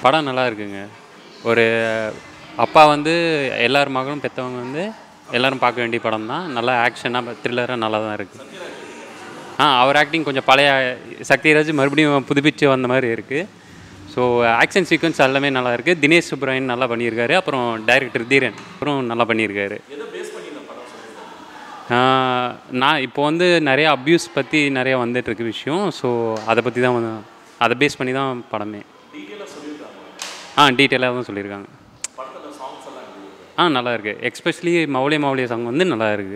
படம் நல்லா இருக்குங்க ஒரு அப்பா வந்து எல்லார் மகளும் பெற்றவங்க வந்து எல்லாரும் பார்க்க வேண்டிய படம் தான் நல்லா ஆக்ஷனாக த்ரில்லராக நல்லா தான் இருக்குது ஆ அவர் ஆக்டிங் கொஞ்சம் பழைய சக்திராஜ் மறுபடியும் புதுப்பிச்சு வந்த மாதிரி இருக்குது ஸோ ஆக்ஷன் சீக்வன்ஸ் எல்லாமே நல்லா இருக்குது தினேஷ் சுப்ரமணியன் நல்லா பண்ணியிருக்காரு அப்புறம் டைரக்டர் தீரன் அப்புறம் நல்லா பண்ணியிருக்காரு ஆ, நான் இப்போ வந்து நிறைய அப்யூஸ் பற்றி நிறைய வந்துட்டுருக்கு விஷயம் ஸோ அதை பற்றி தான் வந்து அதை பேஸ் பண்ணி தான் படமே ஆ டீட்டெயிலாக தான் சொல்லியிருக்காங்க ஆ நல்லா இருக்கு எக்ஸ்பெஷலி மௌலிய மௌலிய சாங் வந்து நல்லா இருக்கு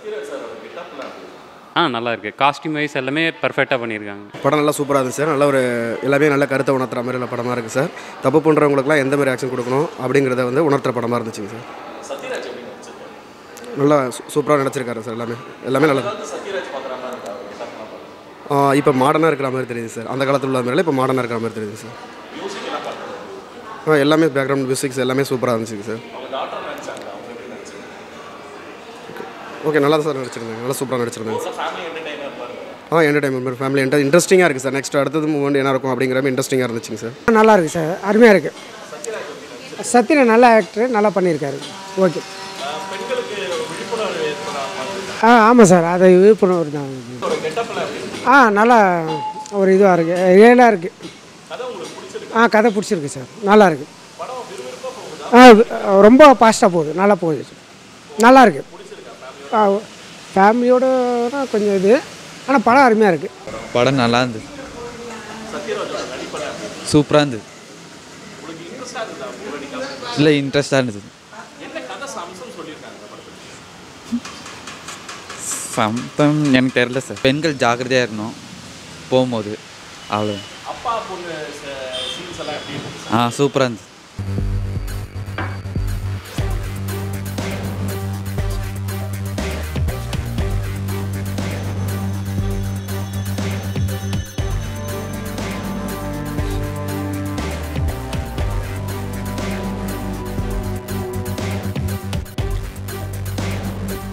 ஆ நல்லா இருக்கு காஸ்டியூம் வைஸ் எல்லாமே பர்ஃபெக்டாக பண்ணியிருக்காங்க படம் நல்லா சூப்பராக இருந்துச்சு சார் நல்ல ஒரு எல்லாமே நல்ல கருத்தை உணர்த்துற மாதிரி உள்ள படமாக இருக்குது சார் தப்பு பண்ணுறவங்களுக்குலாம் எந்த மாதிரி ஆக்ஷன் கொடுக்கணும் அப்படிங்கிறத வந்து உணர்த்துற படமாக இருந்துச்சுங்க சார் நல்லா சூப்பராக நடிச்சிருக்காரு சார் எல்லாமே எல்லாமே நல்லா இப்போ மாடர்னாக இருக்கிற மாதிரி தெரியுது சார் அந்த காலத்தில் உள்ள மாதிரி இப்போ மாடர்னாக இருக்கிற மாதிரி தெரியுது சார் ஆ எல்லாமே பேக்ரவுண்ட் மியூசிக்ஸ் எல்லாமே சூப்பராக இருந்துச்சுங்க சார் ஓகே நல்லா தான் சார் நடிச்சிருந்தாங்க நல்லா சூப்பராக நடிச்சிருந்தாங்க சார் ஆ என்டர்டைன்மெண்ட் ஃபேமிலி என்டர் இன்ட்ரெஸ்டிங்காக இருக்குது சார் நெக்ஸ்ட் அடுத்தது மூமெண்ட் என்ன இருக்கும் அப்படிங்கிற மாதிரி இன்ட்ரெஸ்டிங்காக இருந்துச்சுங்க சார் நல்லா இருக்கு சார் அருமையாக இருக்குது சத்யன் நல்ல ஆக்டர் நல்லா பண்ணியிருக்காரு ஓகே ஆ ஆமாம் சார் அது விழிப்புணர்வு தான் ஆ நல்லா ஒரு இதுவாக இருக்குது ரியலாக இருக்குது ஆ கதை பிடிச்சிருக்கு சார் நல்லா இருக்கு ஆ ரொம்ப ஃபாஸ்ட்டாக போகுது நல்லா போகுது நல்லா இருக்கு ஆ ஃபேமிலியோட கொஞ்சம் இது ஆனால் படம் அருமையாக இருக்குது படம் நல்லா இருந்தது சூப்பராக இருந்தது இல்லை இன்ட்ரெஸ்டாக இருந்தது சம்பம் எனக்கு தெரியல சார் பெண்கள் ஜாக்கிரதையாக இருக்கணும் போகும்போது அவ்வளோ ஆ சூப்பராக இருந்தது